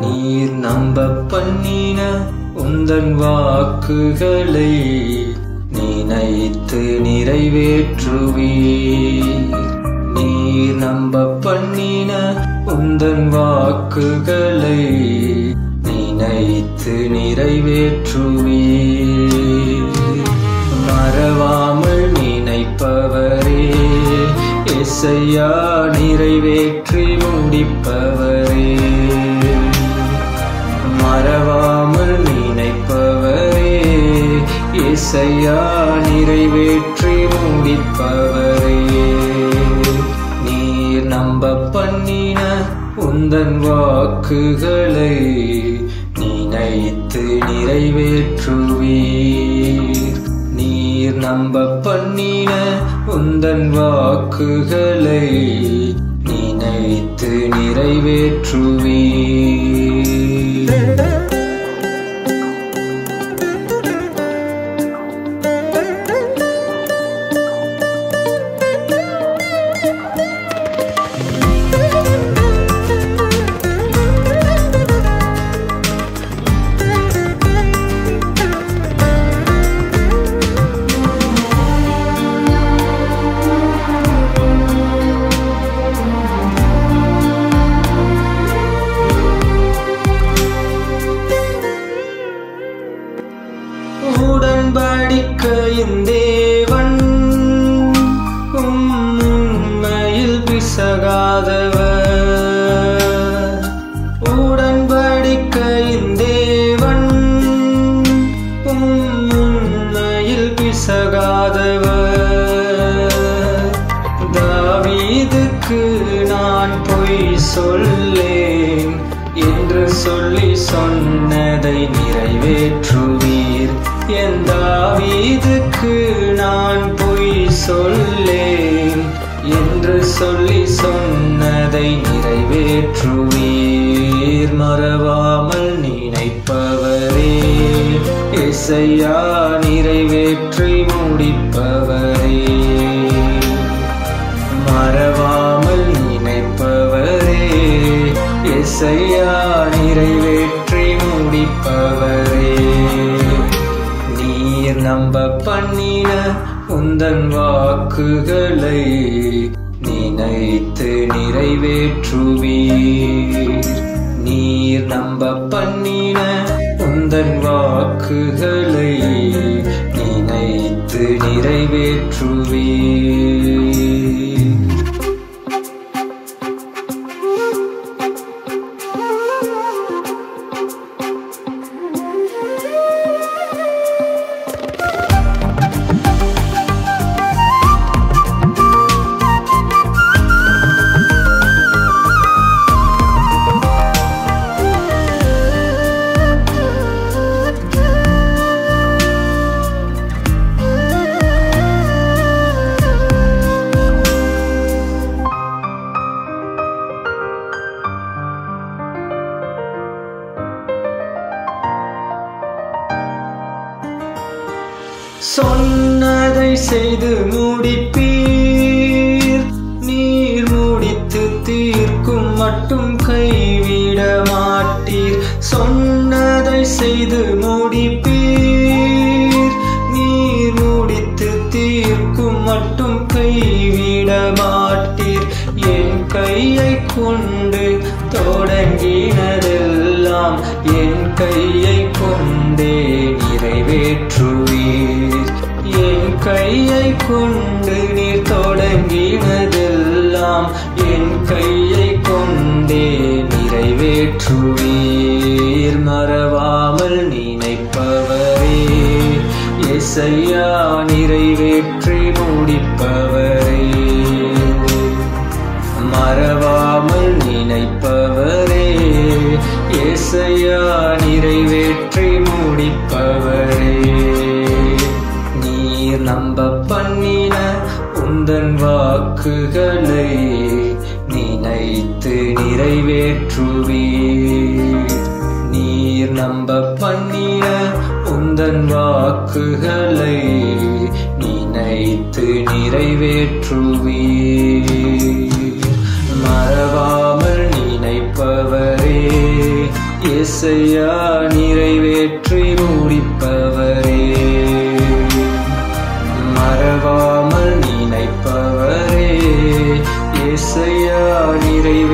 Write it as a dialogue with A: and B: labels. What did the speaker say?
A: நீர் நம்ப பண்ணின உந்தன் வாக்குகளை நினைத்து நிறைவேற்றுவீர் நீர் நம்ப பண்ணின உந்தன் வாக்குகளை நினைத்து நிறைவேற்றுவீர் மறவாமல் நினைப்பவரே எசையா நிறைவேற்றி முடிப்பவரே மறவாமல் நினைப்பவரே இசையா நிறைவேற்றி முடிப்பவரே நீர் நம்ப பண்ணின உந்தன் வாக்குகளை நினைத்து நிறைவேற்றுவீர் நீர் நம்ப பண்ணின உந்தன் வாக்குகளை நினைத்து நிறைவேற்றுவீர் உடன்படிக்கையின் தேவன் உம் உண்மையில் பிசகாதவர் உடன்படிக்கையின் தேவன் உம் உண்மையில் பிசகாதவர் தாவீதுக்கு நான் பொய் சொல்லேன் என்று சொல்லி சொன்னதை நிறைவேற்றுவீர் என் தாவீதுக்கு நான் பொய் சொல்லேன் என்று சொல்லி சொன்னதை நிறைவேற்றுவீர் மறவாமல் நினைப்பவரே இசையா நிறைவேற்றி முடிப்பவரே மறவாமல் நினைப்பவரே இசையா நிறைவேற்றி முடிப்பவரே நீர் நம்ப பண்ணின உந்தன் வாக்குகளை நினைத்து நிறைவேற்றுவீர் நீர் நம்ப பண்ணின உந்தன் வாக்குகளை நினைத்து நிறைவேற்றுவீர் சொன்னதை செய்து முடிப்பீர் நீர் முடித்து தீர்க்கும் மட்டும் கைவிட மாட்டீர் சொன்னதை செய்து முடிப்பீர் நீர் முடித்து தீர்க்கும் மட்டும் கைவிட மாட்டீர் என் கையை கொண்டு தொடங்கினதெல்லாம் என் கையை கொண்டே நிறைவேற்றுவீர் என் கையை கொண்டு நீர் தொடங்கினதெல்லாம் என் கையை கொண்டே நிறைவேற்றுவீர் மறவாமல் நினைப்பவரே எசையா நிறைவேற்றி முடிப்பவரே மறவாமல் நினைப்பவரே ஏசையா நிறைவேற்றி முடிப்பவரே நீர் நம்ப பண்ணின உந்தன் வாக்குகளை நினைத்து நிறைவேற்றுவீர் நீர் நம்ப பண்ணின உந்தன் வாக்குகளை நினைத்து நிறைவேற்றுவீர் மறவாமல் நினைப்பவரே ஏசையா நிறைவேற்றி முடிப்பவரே மறவாமல் நினைப்பவரே ஏசையா நிறைவே